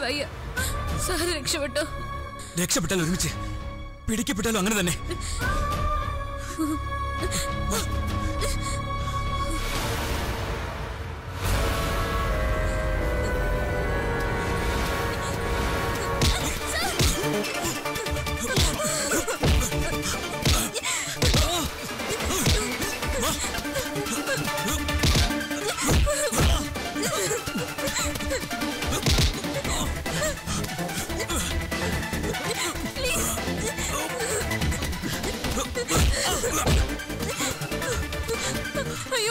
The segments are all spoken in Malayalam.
വയ്യ സാറ് രക്ഷപ്പെട്ടോ രക്ഷപ്പെട്ടാൽ ഒരുമിച്ച് പിടിക്കപ്പെട്ടാലും അങ്ങനെ തന്നെ അയ്യോ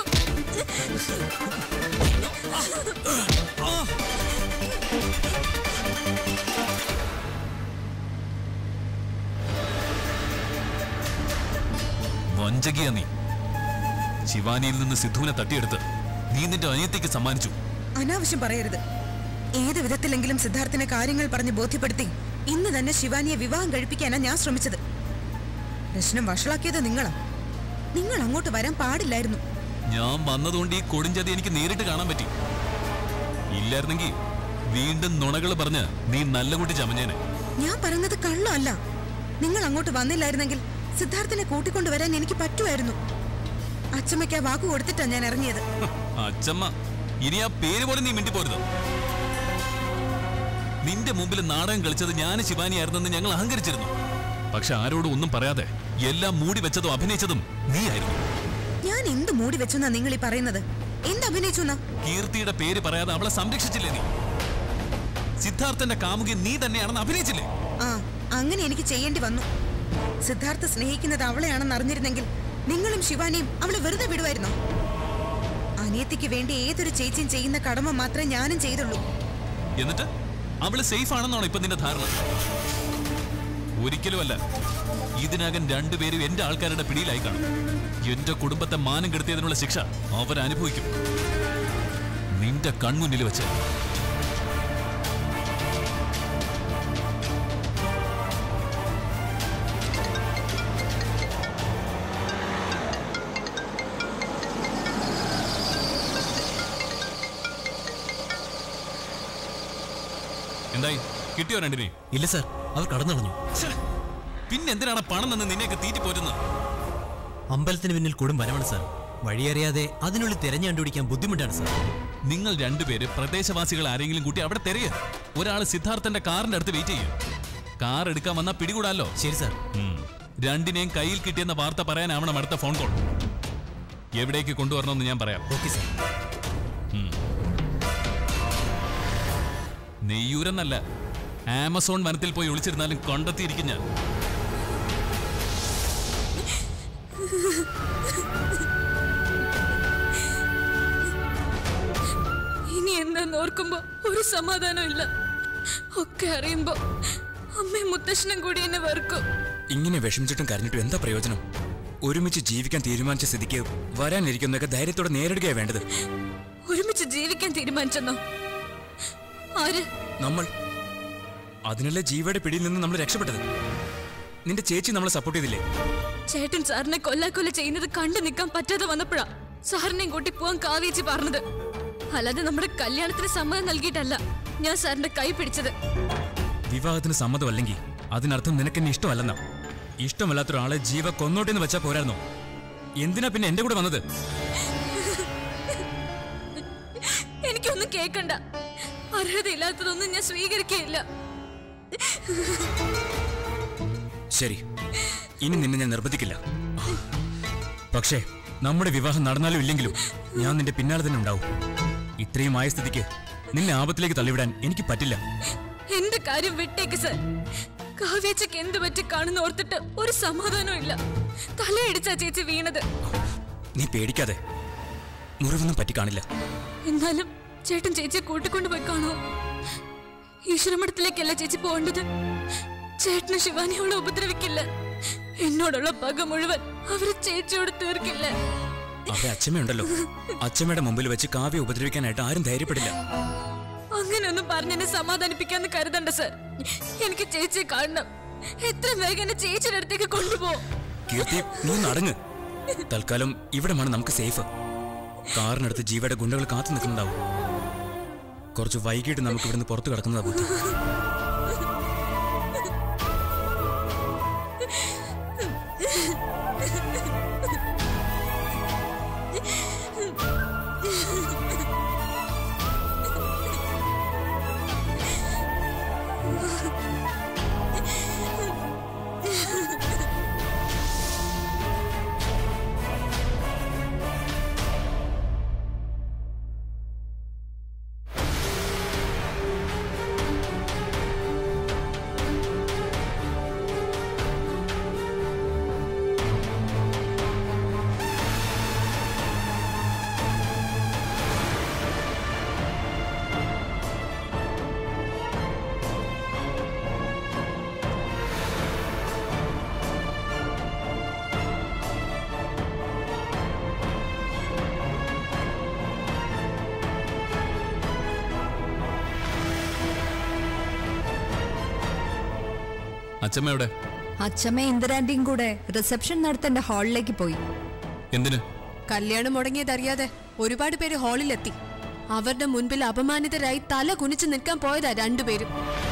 വഞ്ചകിയ നീ ശിവാനിയിൽ നിന്ന് സിദ്ധുവിനെ തട്ടിയെടുത്ത് നീ നിന്റെ അനിയത്തേക്ക് സമ്മാനിച്ചു അനാവശ്യം പറയരുത് ഏത് വിധത്തിലെങ്കിലും സിദ്ധാർത്ഥിനെ കാര്യങ്ങൾ പറഞ്ഞ് ബോധ്യപ്പെടുത്തി ഇന്ന് തന്നെ ശിവാനിയെ വിവാഹം കഴിപ്പിക്കാനാ ഞാൻ ശ്രമിച്ചത് പ്രശ്നം വഷളാക്കിയത് നിങ്ങളാ നിങ്ങൾ അങ്ങോട്ട് വരാൻ പാടില്ലായിരുന്നു ഞാൻ വന്നതുകൊണ്ട് ഈ കൊടുംചതി എനിക്ക് നേരിട്ട് കാണാൻ പറ്റി ഇല്ലായിരുന്നെങ്കിൽ വീണ്ടും നുണകൾ പറഞ്ഞ് നീ നല്ല കുട്ടി ചമഞ്ഞേനെ ഞാൻ പറയുന്നത് കള്ളമല്ല നിങ്ങൾ അങ്ങോട്ട് വന്നില്ലായിരുന്നെങ്കിൽ സിദ്ധാർത്ഥിനെ കൂട്ടിക്കൊണ്ടുവരാൻ എനിക്ക് പറ്റുമായിരുന്നു അച്ചമ്മയ്ക്ക് ആ വാക്ക് കൊടുത്തിട്ടാ ഞാൻ ഇറങ്ങിയത് അച്ചമ്മ ഇനി ആ പേര് പോലും നീ മിണ്ടിപ്പോരുത് നിന്റെ മുമ്പിൽ നാടകം കളിച്ചത് ഞാൻ ശിവാനിയായിരുന്നെന്ന് ഞങ്ങൾ അഹങ്കരിച്ചിരുന്നു പക്ഷെ ആരോടും ഒന്നും പറയാതെ എല്ലാം മൂടി വെച്ചതും അഭിനയിച്ചതും നീയായിരുന്നു ഞാൻ എന്ത് മൂടി വെച്ചെന്നാ നിങ്ങൾ ഈ പറയുന്നത് എന്ത് അഭിനയിച്ചെന്നാ കീർത്തിയുടെ പേര് പറയാതെ അവളെ സംരക്ഷിച്ചില്ലേ നീ സിദ്ധാർത്ഥന്റെ കാമുകി നീ തന്നെയാണെന്ന് അഭിനയിച്ചില്ലേ ആ അങ്ങനെ എനിക്ക് ചെയ്യേണ്ടി വന്നു സിദ്ധാർത്ഥ സ്നേഹിക്കുന്നത് അവളെയാണെന്ന് അറിഞ്ഞിരുന്നെങ്കിൽ നിങ്ങളും ശിവാനിയും അവളെ വെറുതെ വിടുമായിരുന്നോ അനിയത്തിക്ക് വേണ്ടി ഏതൊരു ചേച്ചിയും ചെയ്യുന്ന കടമ മാത്രമേ ഞാനും ചെയ്തുള്ളൂ എന്നിട്ട് അവള് സേഫ് ആണെന്നാണോ ഇപ്പൊ നിന്റെ ധാരണ ഒരിക്കലുമല്ല ഇതിനകം രണ്ടുപേരും എന്റെ ആൾക്കാരുടെ പിടിയിലായി കാണും എന്റെ കുടുംബത്തെ മാനം കെടുത്തിയതിനുള്ള ശിക്ഷ അവരനുഭവിക്കും നിന്റെ കൺമുന്നിൽ വെച്ച് എന്തായി കിട്ടിയോ രണ്ടിനെ ഇല്ല സാർ അവർ കടന്നടഞ്ഞു പിന്നെന്തിനാണ് പണം നിന്ന് നിന്നെയൊക്കെ തീറ്റി പോരുന്നത് അമ്പലത്തിന് പിന്നിൽ കൊടും വനമാണ് സാർ വഴിയറിയാതെ അതിനുള്ളിൽ തിരഞ്ഞു കണ്ടുപിടിക്കാൻ ബുദ്ധിമുട്ടാണ് സാർ നിങ്ങൾ രണ്ടുപേര് പ്രദേശവാസികൾ ആരെങ്കിലും കൂട്ടി അവിടെ തിരയ ഒരാൾ സിദ്ധാർത്ഥന്റെ കാറിന്റെ അടുത്ത് വെയിറ്റ് ചെയ്യും കാർ എടുക്കാൻ വന്നാ പിടികൂടാലോ ശരി സാർ ഉം. രണ്ടിനെയും കയ്യിൽ കിട്ടിയെന്ന വാർത്ത പറയാനാവണം അടുത്ത ഫോൺ കോൾ എവിടേക്ക് കൊണ്ടുവരണമെന്ന് ഞാൻ പറയാം ഓക്കെ സാർ നെയ്യൂരെന്നല്ല ആമസോൺ വനത്തിൽ പോയി ഒളിച്ചിരുന്നാലും കണ്ടെത്തിയിരിക്കും ഞാൻ ഇനി എന്താന്ന് ഓർക്കുമ്പോ ഒരു സമാധാനം ഇല്ല ഒക്കെ അറിയുമ്പോ അമ്മയും മുത്തശ്ശനും കൂടി എന്നെ വെറുക്കും ഇങ്ങനെ വിഷമിച്ചിട്ടും കരഞ്ഞിട്ടും എന്താ പ്രയോജനം ഒരുമിച്ച് ജീവിക്കാൻ തീരുമാനിച്ച സ്ഥിതിക്ക് വരാനിരിക്കുന്നതൊക്കെ ധൈര്യത്തോടെ നേരിടുകയാണ് വേണ്ടത് ഒരുമിച്ച് ജീവിക്കാൻ തീരുമാനിച്ചെന്നോ ആര് നമ്മൾ അതിനല്ലേ ജീവയുടെ പിടിയിൽ നിന്ന് നമ്മൾ രക്ഷപ്പെട്ടത് നിന്റെ ചേച്ചി നമ്മളെ സപ്പോർട്ട് ചെയ്തില്ലേ ചേട്ടൻ സാറിനെ കൊല്ലാക്കൊല്ല ചെയ്യുന്നത് കണ്ടു നിൽക്കാൻ പറ്റാതെ വന്നപ്പോഴാ സാറിനെയും കൂട്ടി പോവാൻ കാവേച്ചി പറഞ്ഞത് അല്ലാതെ നമ്മുടെ കല്യാണത്തിന് സമ്മതം നൽകിയിട്ടല്ല ഞാൻ സാറിന്റെ കൈ പിടിച്ചത് വിവാഹത്തിന് സമ്മതമല്ലെങ്കിൽ അതിനർത്ഥം നിനക്കെന്നെ ഇഷ്ടമല്ലെന്നാ ഇഷ്ടമല്ലാത്ത ഒരാളെ ജീവ കൊന്നോട്ടെന്ന് വെച്ചാ പോരായിരുന്നോ എന്തിനാ പിന്നെ എന്റെ കൂടെ വന്നത് എനിക്കൊന്നും കേക്കണ്ട അർഹതയില്ലാത്തതൊന്നും ഞാൻ സ്വീകരിക്കുകയില്ല ശരി ഇനി നിന്നെ ഞാൻ നിർബന്ധിക്കില്ല പക്ഷേ നമ്മുടെ വിവാഹം നടന്നാലും ഇല്ലെങ്കിലും ഞാൻ നിന്റെ പിന്നാലെ തന്നെ ഉണ്ടാവും ഇത്രയും ആയ സ്ഥിതിക്ക് നിന്നെ ആപത്തിലേക്ക് തള്ളിവിടാൻ എനിക്ക് പറ്റില്ല എന്റെ കാര്യം വിട്ടേക്ക് സർ കാവ്യച്ചക്ക് എന്ത് പറ്റി കാണുന്ന ഓർത്തിട്ട് ഒരു സമാധാനവും ഇല്ല തലയിടിച്ചാ ചേച്ചി വീണത് നീ പേടിക്കാതെ മുറിവൊന്നും പറ്റി കാണില്ല എന്നാലും ചേട്ടൻ ചേച്ചിയെ കൂട്ടിക്കൊണ്ടു പോയി കാണുമോ ഈശ്വരമഠത്തിലേക്കല്ല ചേച്ചി പോകേണ്ടത് ചേട്ടന് ശിവാനിയോട് ഉപദ്രവിക്കില്ല എന്നോടുള്ള പക മുഴുവൻ അവര് ചേച്ചിയോട് തീർക്കില്ല അവിടെ അച്ഛമ്മയുണ്ടല്ലോ അച്ഛമ്മയുടെ മുമ്പിൽ വെച്ച് കാവ്യ ഉപദ്രവിക്കാനായിട്ട് ആരും ധൈര്യപ്പെടില്ല അങ്ങനെയൊന്നും പറഞ്ഞെന്നെ സമാധാനിപ്പിക്കാന്ന് കരുതണ്ട സർ എനിക്ക് ചേച്ചിയെ കാണണം എത്ര വേഗം എന്നെ ചേച്ചിയുടെ അടുത്തേക്ക് കൊണ്ടുപോകും കീർത്തി നീ നടങ്ങ് തൽക്കാലം ഇവിടെയാണ് നമുക്ക് സേഫ് കാറിനടുത്ത് ജീവയുടെ ഗുണ്ടകൾ കാത്തു നിൽക്കുന്നുണ്ടാവും കുറച്ച് വൈകിട്ട് നമുക്ക് ഇവിടുന്ന് പുറത്ത് കിടക്കുന്നതാ ബുദ്ധി അച്ഛമ്മയുടെ അച്ഛമ്മ ഇന്ദിരാന്റിയും കൂടെ റിസപ്ഷൻ നടത്തേണ്ട ഹാളിലേക്ക് പോയി എന്തിന് കല്യാണം മുടങ്ങിയതറിയാതെ ഒരുപാട് പേര് ഹാളിലെത്തി അവരുടെ മുൻപിൽ അപമാനിതരായി തല കുനിച്ചു നിൽക്കാൻ പോയതാ രണ്ടുപേരും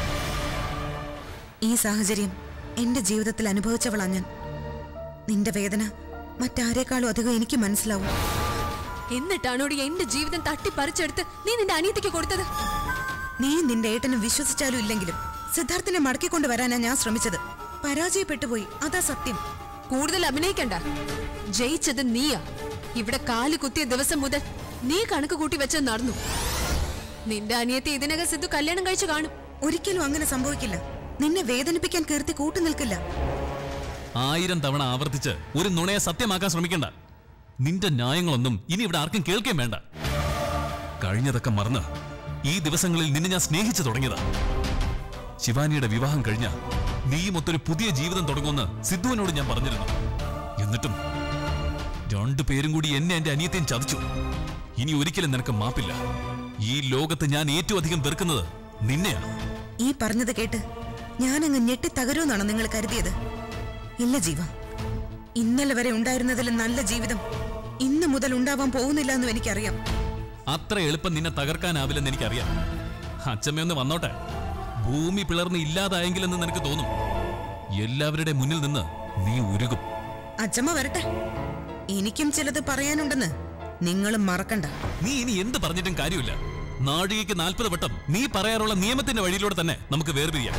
ഈ സാഹചര്യം എന്റെ ജീവിതത്തിൽ അനുഭവിച്ചവളാ ഞാൻ നിന്റെ വേദന മറ്റാരേക്കാളും അധികം എനിക്ക് മനസ്സിലാവും എന്നിട്ടാണോടി എന്റെ ജീവിതം തട്ടിപ്പറിച്ചെടുത്ത് നീ നിന്റെ അനിയത്തിക്ക് കൊടുത്തത് നീ നിന്റെ ഏട്ടനും വിശ്വസിച്ചാലും ഇല്ലെങ്കിലും സിദ്ധാർത്ഥിനെ മടക്കിക്കൊണ്ട് വരാനാ ഞാൻ ശ്രമിച്ചത് പരാജയപ്പെട്ടു പോയി അതാ സത്യം കൂടുതൽ അഭിനയിക്കണ്ട ജയിച്ചത് നീയാ ഇവിടെ കാല് കുത്തിയ ദിവസം മുതൽ നീ കണക്ക് കൂട്ടി വെച്ചത് നടന്നു നിന്റെ അനിയത്തി ഇതിനകം സിദ്ധു കല്യാണം കഴിച്ചു കാണും ഒരിക്കലും അങ്ങനെ സംഭവിക്കില്ല നിന്നെ വേദനിപ്പിക്കാൻ കീർത്തി കൂട്ടു നിൽക്കില്ല ആയിരം തവണ ആവർത്തിച്ച് ഒരു നുണയെ സത്യമാക്കാൻ ശ്രമിക്കണ്ട നിന്റെ ന്യായങ്ങളൊന്നും ഇനി ഇവിടെ ആർക്കും കേൾക്കുകയും വേണ്ട കഴിഞ്ഞതൊക്കെ മറന്ന് ഈ ദിവസങ്ങളിൽ നിന്നെ ഞാൻ സ്നേഹിച്ചു തുടങ്ങിയതാ ശിവാനിയുടെ വിവാഹം കഴിഞ്ഞ നീയും ഒത്തൊരു പുതിയ ജീവിതം തുടങ്ങുമെന്ന് സിദ്ധുവിനോട് ഞാൻ പറഞ്ഞിരുന്നു എന്നിട്ടും രണ്ടു പേരും കൂടി എന്നെ എന്റെ അനിയത്തെയും ചതിച്ചു ഇനി ഒരിക്കലും നിനക്ക് മാപ്പില്ല ഈ ലോകത്ത് ഞാൻ ഏറ്റവും അധികം വെറുക്കുന്നത് നിന്നെയാ ഈ പറഞ്ഞത് കേട്ട് ഞാനങ്ങ് ഞെട്ടി തകരുമെന്നാണോ നിങ്ങൾ കരുതിയത് ഇല്ല ജീവ ഇന്നലെ വരെ ഉണ്ടായിരുന്നതിലും നല്ല ജീവിതം ഇന്ന് മുതൽ ഉണ്ടാവാൻ പോകുന്നില്ല എന്നും എനിക്കറിയാം അത്ര എളുപ്പം നിന്നെ തകർക്കാനാവില്ലെന്ന് എനിക്കറിയാം അച്ഛമ്മയൊന്ന് വന്നോട്ടെ ഭൂമി പിളർന്ന് ഇല്ലാതായെങ്കിലെന്ന് നിനക്ക് തോന്നും എല്ലാവരുടെ മുന്നിൽ നിന്ന് നീ ഉരുകും അച്ഛമ്മ വരട്ടെ എനിക്കും ചിലത് പറയാനുണ്ടെന്ന് നിങ്ങളും മറക്കണ്ട നീ ഇനി എന്ത് പറഞ്ഞിട്ടും കാര്യമില്ല നാഴികയ്ക്ക് നാൽപ്പത് വട്ടം നീ പറയാറുള്ള നിയമത്തിന്റെ വഴിയിലൂടെ തന്നെ നമുക്ക് വേർപിരിയാം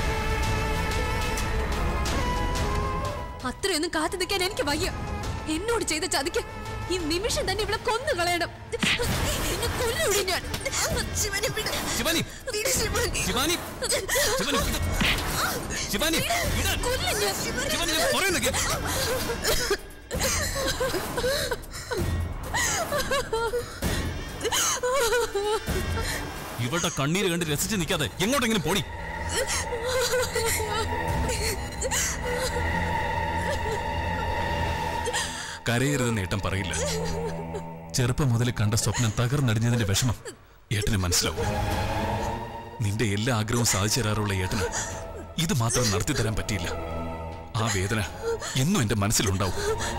അത്രയൊന്നും കാത്തു നിൽക്കാൻ എനിക്ക് വയ്യ എന്നോട് ചെയ്ത ചതിക്ക് ഈ നിമിഷം തന്നെ ഇവിടെ കൊന്നു കളയണം നിന്നെ കൊല്ലൂടി ഞാൻ ശിവാനി ശിവാനി ശിവാനി വിട്. ശിവാനി വിടാൻ. ശിവാനി ഞാൻ പറയുന്നത് കേൾക്ക്. ഇവളുടെ കണ്ണീര് കണ്ട് രസിച്ച് നിൽക്കാതെ എങ്ങോട്ടെങ്കിലും പോടി കരയരുതെന്ന് ഏട്ടൻ പറയില്ല ചെറുപ്പം മുതൽ കണ്ട സ്വപ്നം തകർന്നടിഞ്ഞതിന്റെ വിഷമം ഏട്ടന് മനസ്സിലാവും നിന്റെ എല്ലാ ആഗ്രഹവും സാധിച്ചു തരാറുള്ള ഏട്ടന് ഇത് മാത്രം നടത്തി തരാൻ പറ്റിയില്ല ആ വേദന എന്നും എന്റെ മനസ്സിലുണ്ടാവും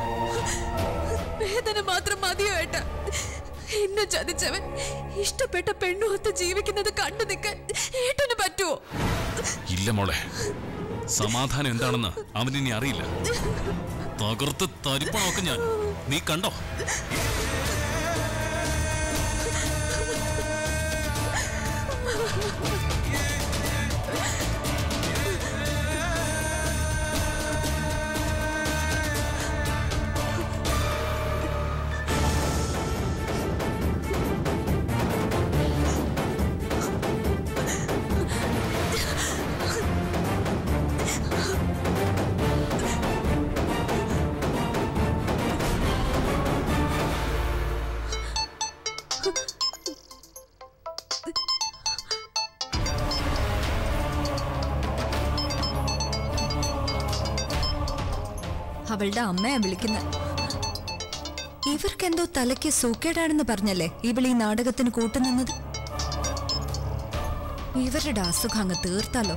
വേദന മാത്രം മതിയോ ഏട്ടാ എന്നെ ചതിച്ചവൻ ഇഷ്ടപ്പെട്ട പെണ്ണുമൊത്ത് ജീവിക്കുന്നത് കണ്ടു നിൽക്കാൻ ഏട്ടന് പറ്റുമോ ഇല്ല മോളെ സമാധാനം എന്താണെന്ന് അവനിനി അറിയില്ല തകർത്ത് തരിപ്പണമൊക്കെ ഞാൻ നീ കണ്ടോ അവളുടെ അമ്മയാ വിളിക്കുന്നത് ഇവർക്കെന്തോ തലയ്ക്ക് സൂക്കേടാണെന്ന് പറഞ്ഞല്ലേ ഇവൾ ഈ നാടകത്തിന് കൂട്ടുനിന്നത് ഇവരുടെ അസുഖം അങ്ങ് തീർത്താലോ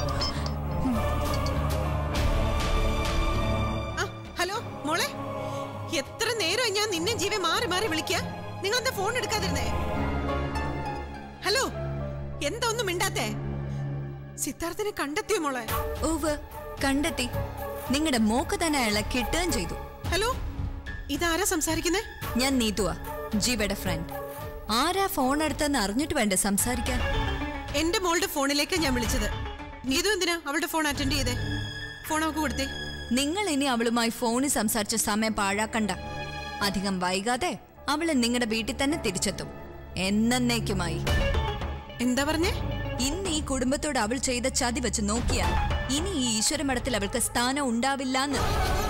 ആ, ഹലോ മോളെ എത്ര നേരം ഞാൻ നിന്നെ ജീവ മാറി മാറി വിളിക്ക നിങ്ങൾ എന്താ ഫോൺ എടുക്കാതിരുന്നേ ഹലോ എന്താ ഒന്നും മിണ്ടാത്തേ സിദ്ധാർത്ഥിനെ കണ്ടെത്തിയോ മോളെ ഓവ് കണ്ടെത്തി നിങ്ങളുടെ മോക്ക് തന്നെ അയാളെ കിട്ടുകയും ചെയ്തു ഹലോ ഇതാരാ സംസാരിക്കുന്നേ ഞാൻ നീതുവാ ജീവയുടെ ഫ്രണ്ട് ആരാ ഫോൺ എടുത്തെന്ന് അറിഞ്ഞിട്ട് വേണ്ടേ സംസാരിക്കാൻ എന്റെ മോളുടെ ഫോണിലേക്ക് ഞാൻ വിളിച്ചത് നീതു എന്തിനാ അവളുടെ ഫോൺ അറ്റൻഡ് ചെയ്തേ ഫോൺ അവൾക്ക് കൊടുത്തേ നിങ്ങൾ ഇനി അവളുമായി ഫോണിൽ സംസാരിച്ച സമയം പാഴാക്കണ്ട അധികം വൈകാതെ അവള് നിങ്ങളുടെ വീട്ടിൽ തന്നെ തിരിച്ചെത്തും എന്നേക്കുമായി എന്താ പറഞ്ഞേ ഇന്ന് ഈ കുടുംബത്തോട് അവൾ ചെയ്ത ചതി വെച്ച് നോക്കിയാൽ ഇനി ഈ ഈശ്വരമഠത്തിൽ അവൾക്ക് സ്ഥാനം ഉണ്ടാവില്ലാന്ന്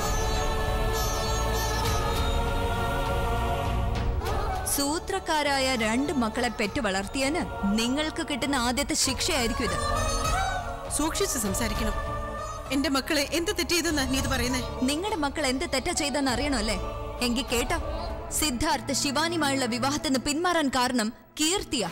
സൂത്രക്കാരായ രണ്ട് മക്കളെ പെറ്റു വളർത്തിയതിന് നിങ്ങൾക്ക് കിട്ടുന്ന ആദ്യത്തെ ശിക്ഷയായിരിക്കും ഇത് സൂക്ഷിച്ച് സംസാരിക്കണം എന്റെ മക്കളെ എന്ത് തെറ്റ് ചെയ്തെന്നാ നീ ഇത് പറയുന്നേ നിങ്ങളുടെ മക്കൾ എന്ത് തെറ്റാ ചെയ്തെന്ന് അറിയണമല്ലേ എങ്കിൽ കേട്ടോ സിദ്ധാർത്ഥ് ശിവാനിയുമായുള്ള വിവാഹത്തിൽ നിന്ന് പിന്മാറാൻ കാരണം കീർത്തിയ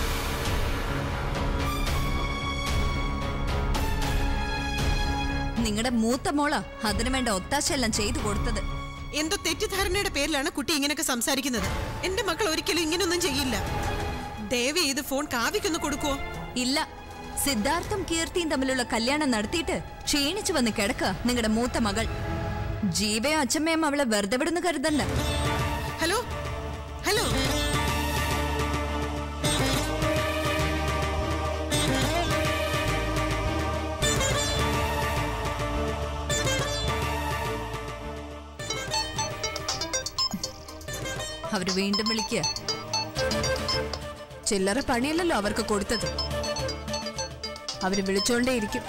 നിങ്ങളുടെ മൂത്ത മോള അതിനു വേണ്ട ഒത്താശയെല്ലാം ചെയ്തു കൊടുത്തത് എന്തോ തെറ്റിദ്ധാരണയുടെ പേരിലാണ് കുട്ടി ഇങ്ങനെയൊക്കെ സംസാരിക്കുന്നത് എന്റെ മക്കൾ ഒരിക്കലും ഇങ്ങനെയൊന്നും ചെയ്യില്ല ദയവ് ചെയ്ത് ഫോൺ കാവിക്കൊന്ന് കൊടുക്കുവോ ഇല്ല സിദ്ധാർത്ഥും കീർത്തിയും തമ്മിലുള്ള കല്യാണം നടത്തിയിട്ട് ക്ഷീണിച്ചു വന്ന് കിടക്കുക നിങ്ങളുടെ മൂത്ത മകൾ ജീവയും അച്ഛമ്മയും അവളെ വെറുതെ വിടുന്നു കരുതണ്ട ഹലോ ഹലോ അവര് വീണ്ടും വിളിക്കുക ചില്ലറ പണിയല്ലല്ലോ അവർക്ക് കൊടുത്തത് അവര് വിളിച്ചോണ്ടേയിരിക്കും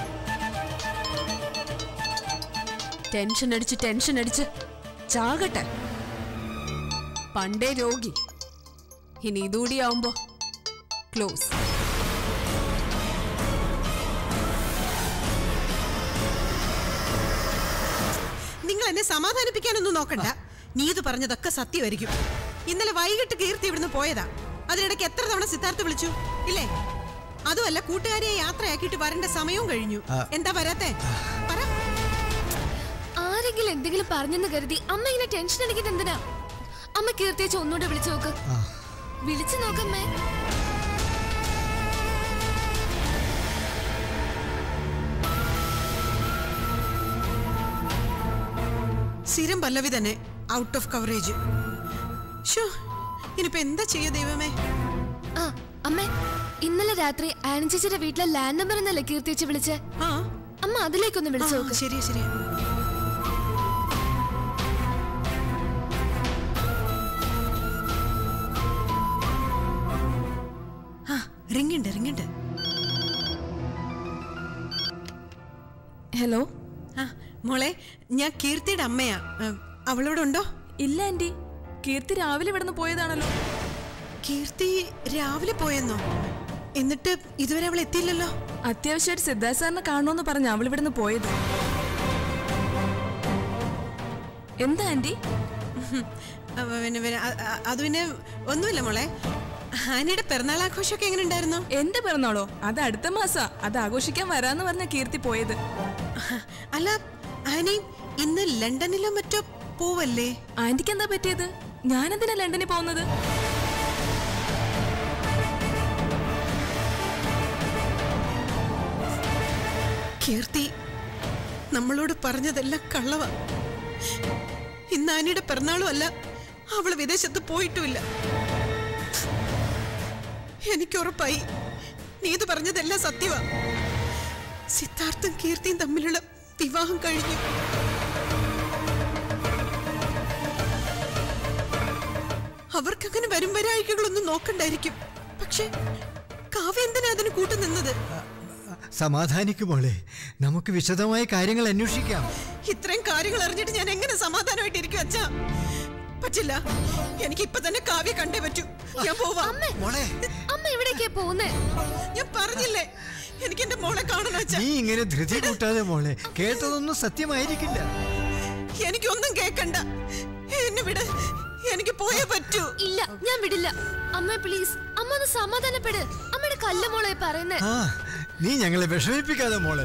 ടെൻഷൻ അടിച്ച് ടെൻഷൻ അടിച്ച് ചാകട്ടെ പണ്ടേ രോഗി ഇനി ഇതുകൂടി ആവുമ്പോ ക്ലോസ് നിങ്ങൾ എന്നെ സമാധാനിപ്പിക്കാനൊന്നും നോക്കണ്ട നീ ഇത് പറഞ്ഞതൊക്കെ സത്യമായിരിക്കും ഇന്നലെ വൈകിട്ട് കീർത്തി ഇവിടുന്ന് പോയതാ അതിനിടയ്ക്ക് എത്ര തവണ സിദ്ധാർത്ഥ വിളിച്ചു ഇല്ലേ അതുമല്ല കൂട്ടുകാരിയെ യാത്രയാക്കിയിട്ട് വരേണ്ട സമയവും കഴിഞ്ഞു എന്താ വരാത്തെ പറ ആരെങ്കിലും എന്തെങ്കിലും പറഞ്ഞെന്ന് കരുതി അമ്മ ഇങ്ങനെ ടെൻഷൻ അടിക്കുന്നത് എന്തിനാ അമ്മ കീർത്തിയച്ച് ഒന്നുകൂടെ വിളിച്ചു നോക്ക് വിളിച്ചു നോക്കമ്മേ സ്ഥിരം പല്ലവി തന്നെ ഔട്ട് ഓഫ് കവറേജ് ഷോ ഇനിയിപ്പോ എന്താ ചെയ്യ ദൈവമേ ആ അമ്മേ ഇന്നലെ രാത്രി ആനഞ്ചേച്ചിയുടെ വീട്ടിലെ ലാൻഡ് നമ്പർ എന്നല്ലേ കീർത്തിച്ച് വിളിച്ചേ ആ അമ്മ അതിലേക്കൊന്ന് ആ, വിളിച്ചു നോക്ക് ശരിയാ ശരിയാ ആ റിങ്ങുണ്ട് റിങ്ങുണ്ട് ഹലോ ആ മോളെ ഞാൻ കീർത്തിയുടെ അമ്മയാ ആ, അവളിവിടെ ഉണ്ടോ ഇല്ല ആന്റി കീർത്തി രാവിലെ ഇവിടുന്ന് പോയതാണല്ലോ കീർത്തി രാവിലെ പോയെന്നോ എന്നിട്ട് ഇതുവരെ അവൾ എത്തിയില്ലല്ലോ അത്യാവശ്യമായിട്ട് സിദ്ധാർത്ഥ സാറിനെ കാണണമെന്ന് പറഞ്ഞ അവൾ ഇവിടുന്ന് പോയത് എന്താ ആന്റി ഉം. ആ, പിന്നെ പിന്നെ അ- അ- അത് പിന്നെ ഒന്നുമില്ല മോളെ ആനയുടെ പിറന്നാൾ ആഘോഷമൊക്കെ എങ്ങനെ ഉണ്ടായിരുന്നു എന്റെ പിറന്നാളോ അത് അടുത്ത മാസാ അത് ആഘോഷിക്കാൻ വരാന്ന് പറഞ്ഞ കീർത്തി പോയത് അല്ല ആനി ഇന്ന് ലണ്ടനിലോ മറ്റോ പോവല്ലേ ആന്റിക്ക് എന്താ പറ്റിയത് ഞാനെന്തിനാ ലണ്ടനിൽ പോകുന്നത് കീർത്തി നമ്മളോട് പറഞ്ഞതെല്ലാം കള്ളവാ ഇന്ന് ആനിയുടെ പിറന്നാളും അല്ല അവള് വിദേശത്ത് പോയിട്ടുമില്ല എനിക്ക് ഉറപ്പായി നീ ഇത് പറഞ്ഞതെല്ലാം സത്യവാ സിദ്ധാർത്ഥും കീർത്തിയും തമ്മിലുള്ള വിവാഹം കഴിഞ്ഞു അവർക്കങ്ങനെ വരും വരാഴികകളൊന്നും നോക്കണ്ടായിരിക്കും പക്ഷെ കാവ്യ എന്തിനാ അതിന് കൂട്ടുനിന്നത് സമാധാനിക്കുമോളെ നമുക്ക് വിശദമായ കാര്യങ്ങൾ അന്വേഷിക്കാം ഇത്രയും കാര്യങ്ങൾ അറിഞ്ഞിട്ട് ഞാൻ എങ്ങനെ സമാധാനമായിട്ടിരിക്കും അച്ഛാ പറ്റില്ല എനിക്ക് ഇപ്പൊ തന്നെ കാവ്യ കണ്ടേ പറ്റൂ ഞാൻ പോവാ മോളെ അമ്മ എവിടേക്കാ പോകുന്നേ ഞാൻ പറഞ്ഞില്ലേ എനിക്ക് എന്റെ മോളെ കാണണം അച്ഛാ നീ ഇങ്ങനെ ധൃതി കൂട്ടാതെ മോളെ കേട്ടതൊന്നും സത്യമായിരിക്കില്ല എനിക്കൊന്നും കേക്കണ്ട എന്നെ വിട് എനിക്ക് പോയേ പറ്റൂ ഇല്ല ഞാൻ വിടില്ല അമ്മ പ്ലീസ് അമ്മ ഒന്ന് സമാധാനപ്പെട് അമ്മയുടെ കല്ലമോളെ പറയുന്നേ ആ നീ ഞങ്ങളെ വിഷമിപ്പിക്കാതെ മോളെ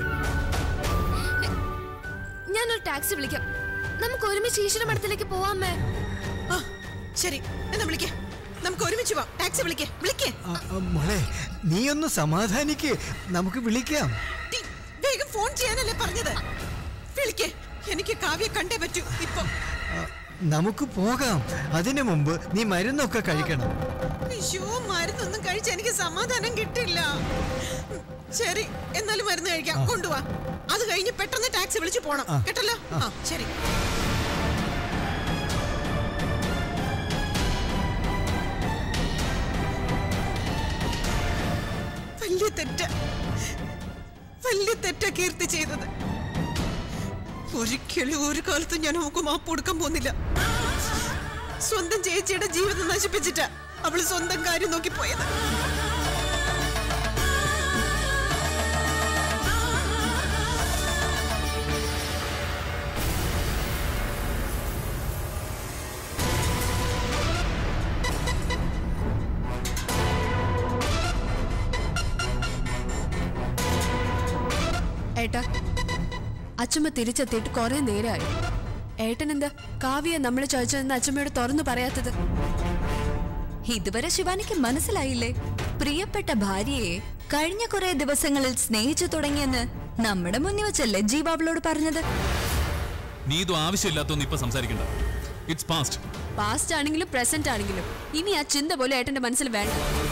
ഞാനൊരു ടാക്സി വിളിക്കാം നമുക്ക് ഒരുമിച്ച് ഈശ്വര മഠത്തിലേക്ക് പോവാമേ ആ ശരി എന്നാ വിളിക്കേ നമുക്ക് ഒരുമിച്ച് പോവാം ടാക്സി വിളിക്കേ വിളിക്കേ ആ, ആ, മോളെ നീ ഒന്ന് സമാധാനിക്ക് നമുക്ക് വിളിക്കാം ടി, വേഗം ഫോൺ ചെയ്യാനല്ലേ പറഞ്ഞത് വിളിക്കേ എനിക്ക് കാവ്യ കണ്ടേ പറ്റൂ ഇപ്പൊ ആ, നമുക്ക് പോകാം അതിനു മുമ്പ് നീ മരുന്നൊക്കെ കഴിക്കണം അയ്യോ മരുന്നൊന്നും കഴിച്ച് എനിക്ക് സമാധാനം കിട്ടില്ല ശരി എന്നാലും മരുന്ന് കഴിക്കാം കൊണ്ടുപോവാ അത് കഴിഞ്ഞ് പെട്ടെന്ന് ടാക്സി വിളിച്ചു പോണം കേട്ടല്ലോ ആ ശരി വലിയ തെറ്റ വലിയ തെറ്റ കീർത്തി ചെയ്തത് ഒരിക്കലും ഒരു കാലത്തും ഞാൻ നമുക്ക് മാപ്പ് കൊടുക്കാൻ പോകുന്നില്ല സ്വന്തം ചേച്ചിയുടെ ജീവിതം നശിപ്പിച്ചിട്ടാ അവള് സ്വന്തം കാര്യം നോക്കി പോയത് ഏട്ടാ അച്ഛമ്മ തിരിച്ചെത്തിയിട്ട് കുറെ നേരമായി ഏട്ടൻ എന്താ കാവ്യ നമ്മൾ ചോദിച്ചതെന്ന് അച്ഛമ്മയോട് തുറന്നു പറയാത്തത് ഇതുവരെ ശിവാനിക്ക് മനസ്സിലായില്ലേ പ്രിയപ്പെട്ട ഭാര്യയെ കഴിഞ്ഞ കുറെ ദിവസങ്ങളിൽ സ്നേഹിച്ചു തുടങ്ങിയെന്ന് നമ്മുടെ മുന്നിൽ വെച്ചല്ലേ ജീവ അവളോട് പറഞ്ഞത് നീ ഇതും ആവശ്യമില്ലാത്തൊന്നും ഇപ്പൊ സംസാരിക്കണ്ട ഇറ്റ്സ് പാസ്റ്റ് പാസ്റ്റ് ആണെങ്കിലും പ്രസന്റ് ആണെങ്കിലും ഇനി ആ ചിന്ത പോലെ ഏട്ടന്റെ മനസ്സിൽ വേണ്ട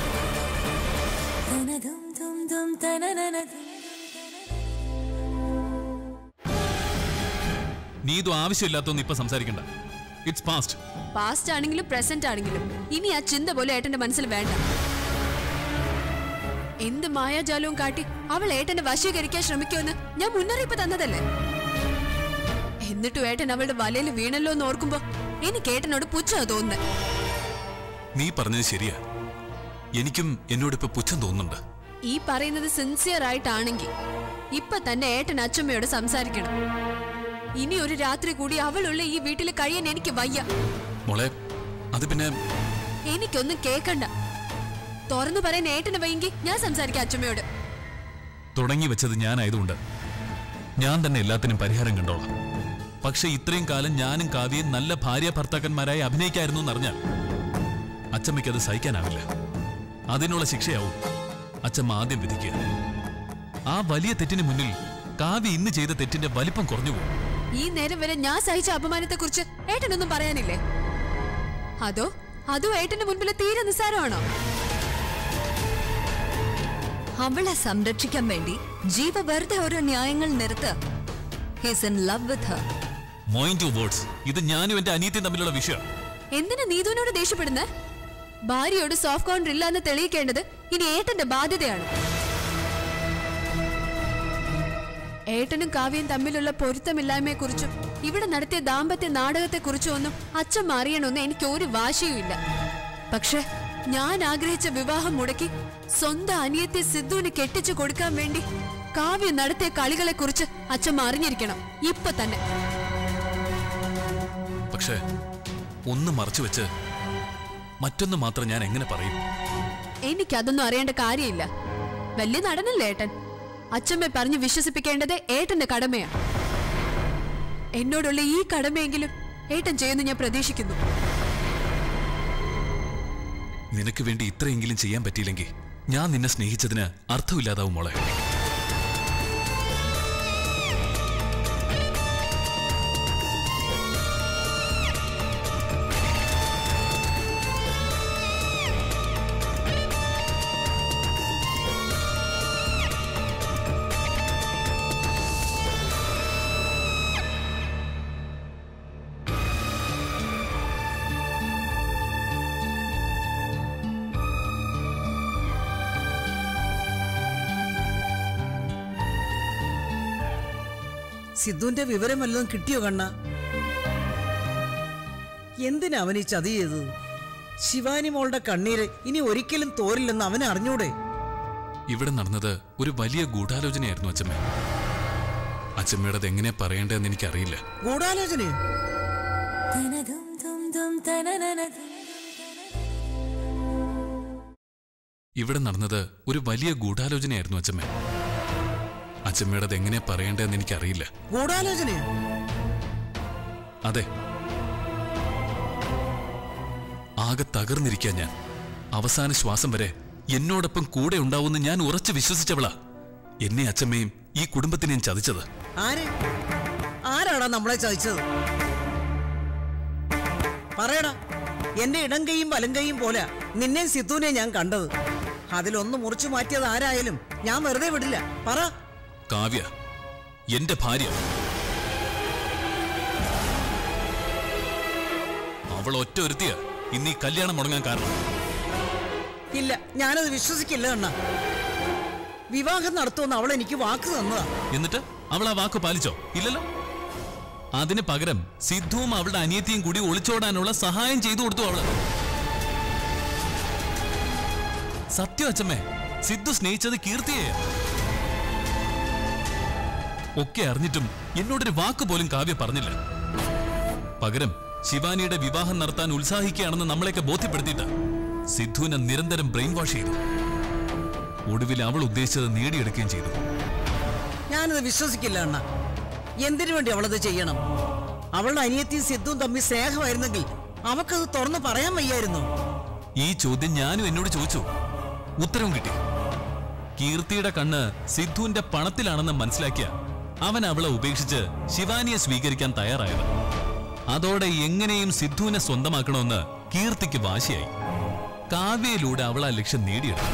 നീ ഇതും ആവശ്യമില്ലാത്തൊന്നും ഇപ്പൊ സംസാരിക്കണ്ട ഇറ്റ്സ് പാസ്റ്റ് പാസ്റ്റ് ആണെങ്കിലും പ്രസന്റ് ആണെങ്കിലും ഇനി ആ ചിന്ത പോലെ ഏട്ടന്റെ മനസ്സിൽ വേണ്ട എന്ത് മായാജാലവും കാട്ടി അവൾ ഏട്ടനെ വശീകരിക്കാൻ ശ്രമിക്കുമെന്ന് ഞാൻ മുന്നറിയിപ്പ് തന്നതല്ലേ എന്നിട്ടും ഏട്ടൻ അവളുടെ വലയിൽ വീണല്ലോ എന്ന് ഓർക്കുമ്പോ എനിക്ക് ഏട്ടനോട് പുച്ഛമാണ് തോന്നുന്നത് നീ പറഞ്ഞത് ശരിയാ എനിക്കും എന്നോട് ഇപ്പൊ പുച്ഛം തോന്നുന്നുണ്ട് ഈ പറയുന്നത് സിൻസിയർ ആയിട്ടാണെങ്കിൽ ഇപ്പൊ തന്നെ ഏട്ടൻ അച്ഛമ്മയോട് സംസാരിക്കണം ഇനി ഒരു രാത്രി കൂടി അവളുള്ള ഈ വീട്ടിൽ കഴിയാൻ എനിക്ക് വയ്യ മോളെ അത് പിന്നെ എനിക്കൊന്നും കേക്കണ്ട തുറന്നു പറയാൻ ഏട്ടന് വയ്യെങ്കിൽ ഞാൻ സംസാരിക്കാം അച്ഛമ്മയോട് തുടങ്ങി വെച്ചത് ഞാനായതുകൊണ്ട് ഞാൻ തന്നെ എല്ലാത്തിനും പരിഹാരം കണ്ടോളാം പക്ഷെ ഇത്രയും കാലം ഞാനും കാവ്യയും നല്ല ഭാര്യ ഭർത്താക്കന്മാരായി അഭിനയിക്കായിരുന്നു എന്നറിഞ്ഞാൽ അച്ചമ്മയ്ക്ക് അത് സഹിക്കാനാവില്ല അതിനുള്ള ശിക്ഷയാവും അച്ചമ്മ ആദ്യം വിധിക്കുക ആ വലിയ തെറ്റിന് മുന്നിൽ കാവ്യ ഇന്ന് ചെയ്ത തെറ്റിന്റെ വലിപ്പം കുറഞ്ഞു പോകും ഈ നേരം വരെ ഞാൻ സഹിച്ച അപമാനത്തെ കുറിച്ച് ഏട്ടനൊന്നും പറയാനില്ലേ അതോ അതോ ഏട്ടന്റെ മുൻപിൽ തീരെ നിസ്സാരമാണോ അവളെ സംരക്ഷിക്കാൻ വേണ്ടി ജീവ വെറുതെ ഓരോ ന്യായങ്ങൾ നിർത്ത he's in love with her mind to words ഇത് ഞാനും എന്റെ അനിയത്തിയും തമ്മിലുള്ള വിഷയം എന്തിനാ നീതുവിനോട് ദേഷ്യപ്പെടുന്നേ ഭാര്യയോട് സോഫ്റ്റ് കോൺട്രി ഇല്ല എന്ന് തെളിയിക്കേണ്ടത് ഇനി ഏട്ടന്റെ ബാധ്യതയാണ് ഏട്ടനും കാവ്യയും തമ്മിലുള്ള പൊരുത്തമില്ലായ്മയെക്കുറിച്ചും ഇവിടെ നടത്തിയ ദാമ്പത്യ നാടകത്തെക്കുറിച്ചും ഒന്നും അച്ഛൻ അറിയണമെന്ന് എനിക്ക് ഒരു വാശിയുമില്ല പക്ഷെ ഞാൻ ആഗ്രഹിച്ച വിവാഹം മുടക്കി സ്വന്തം അനിയത്തെ സിദ്ധുവിന് കെട്ടിച്ചു കൊടുക്കാൻ വേണ്ടി കാവ്യ നടത്തിയ കളികളെക്കുറിച്ച് അച്ഛൻ അറിഞ്ഞിരിക്കണം ഇപ്പൊ തന്നെ പക്ഷേ ഒന്ന് മറച്ചു വെച്ച് മറ്റൊന്ന് മാത്രം ഞാൻ എങ്ങനെ പറയും എനിക്കതൊന്നും അറിയേണ്ട കാര്യമില്ല വലിയ നടനല്ലേ ഏട്ടൻ അച്ഛമ്മയെ പറഞ്ഞ് വിശ്വസിപ്പിക്കേണ്ടത് ഏട്ടന്റെ കടമയാണ് എന്നോടുള്ള ഈ കടമയെങ്കിലും ഏട്ടൻ ചെയ്യുമെന്ന് ഞാൻ പ്രതീക്ഷിക്കുന്നു നിനക്ക് വേണ്ടി ഇത്രയെങ്കിലും ചെയ്യാൻ പറ്റിയില്ലെങ്കിൽ ഞാൻ നിന്നെ സ്നേഹിച്ചതിന് അർത്ഥമില്ലാതാവും മോളെ സിദ്ധുവിന്റെ വിവരം വല്ലതും കിട്ടിയോ കണ്ണ എന്തിനാ അവൻ ഈ ചതി ചെയ്തത് ശിവാനി മോളുടെ കണ്ണീര് ഇനി ഒരിക്കലും തോരില്ലെന്ന് അവൻ അറിഞ്ഞൂടെ ഇവിടെ നടന്നത് ഒരു വലിയ ഗൂഢാലോചനയായിരുന്നു അച്ഛമ്മ അച്ഛമ്മയുടെ അത് എങ്ങനെ പറയേണ്ടതെന്ന് എനിക്കറിയില്ല ഗൂഢാലോചനയോ ഇവിടെ നടന്നത് ഒരു വലിയ ഗൂഢാലോചനയായിരുന്നു അച്ഛമ്മ അച്ഛമ്മയുടെ അത് എങ്ങനെ പറയേണ്ടതെന്ന് എനിക്കറിയില്ല ഗൂഢാലോചനയോ അതെ ആകെ തകർന്നിരിക്കാൻ ഞാൻ അവസാന ശ്വാസം വരെ എന്നോടൊപ്പം കൂടെ ഉണ്ടാവുമെന്ന് ഞാൻ ഉറച്ചു വിശ്വസിച്ചവളാ എന്നെ അച്ഛമ്മയും ഈ കുടുംബത്തിനെയും ചതിച്ചത് ആര് ആരാടാ നമ്മളെ ചതിച്ചത് പറയടാ എന്റെ ഇടം കൈയും വലം കൈയും പോലെ നിന്നെയും സിദ്ധുവിനെ ഞാൻ കണ്ടത് അതിലൊന്ന് മുറിച്ചു മാറ്റിയത് ആരായാലും ഞാൻ വെറുതെ വിടില്ല പറ കാവ്യ എന്റെ ഭാര്യ അവൾ ഒറ്റ ഒരുത്തിയ ഇന്ന് ഈ കല്യാണം മുടങ്ങാൻ കാരണം ഇല്ല ഞാനത് വിശ്വസിക്കില്ല അണ്ണ വിവാഹം നടത്തുമെന്ന് അവൾ എനിക്ക് വാക്ക് തന്നതാ എന്നിട്ട് അവൾ ആ വാക്ക് പാലിച്ചോ ഇല്ലല്ലോ അതിന് പകരം സിദ്ധുവും അവളുടെ അനിയത്തിയും കൂടി ഒളിച്ചോടാനുള്ള സഹായം ചെയ്തു കൊടുത്തു അവള് സത്യം അച്ഛമ്മേ സിദ്ധു സ്നേഹിച്ചത് കീർത്തിയെ ഒക്കെ അറിഞ്ഞിട്ടും എന്നോടൊരു വാക്ക് പോലും കാവ്യ പറഞ്ഞില്ല പകരം ശിവാനിയുടെ വിവാഹം നടത്താൻ ഉത്സാഹിക്കുകയാണെന്ന് നമ്മളെയൊക്കെ ബോധ്യപ്പെടുത്തിയിട്ട് സിദ്ധുവിനെ നിരന്തരം ബ്രെയിൻ വാഷ് ചെയ്തു ഒടുവിൽ അവൾ ഉദ്ദേശിച്ചത് നേടിയെടുക്കുകയും ചെയ്തു ഞാനത് വിശ്വസിക്കില്ല അണ്ണ എന്തിനു വേണ്ടി അവളത് ചെയ്യണം അവളുടെ അനിയത്തിയും സിദ്ധുവും തമ്മിൽ സ്നേഹമായിരുന്നെങ്കിൽ അവക്കത് തുറന്നു പറയാൻ വയ്യായിരുന്നു ഈ ചോദ്യം ഞാനും എന്നോട് ചോദിച്ചു ഉത്തരവും കിട്ടി കീർത്തിയുടെ കണ്ണ് സിദ്ധുവിന്റെ പണത്തിലാണെന്ന് മനസ്സിലാക്കിയ അവൻ അവളെ ഉപേക്ഷിച്ച് ശിവാനിയെ സ്വീകരിക്കാൻ തയ്യാറായത് അതോടെ എങ്ങനെയും സിദ്ധുവിനെ സ്വന്തമാക്കണമെന്ന് കീർത്തിക്ക് വാശിയായി കാവ്യയിലൂടെ അവൾ ആ ലക്ഷ്യം നേടിയെടുത്തു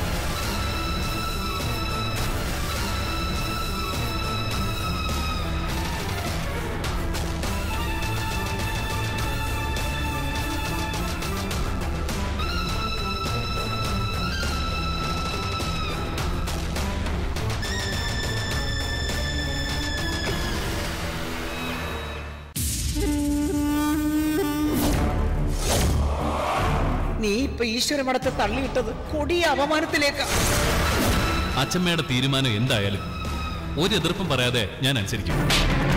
നീ ഇപ്പൊ ഈശ്വര മഠത്തെ തള്ളിയിട്ടത് കൊടിയ അപമാനത്തിലേക്കാ അച്ഛമ്മയുടെ തീരുമാനം എന്തായാലും ഒരു എതിർപ്പും പറയാതെ ഞാൻ അനുസരിക്കും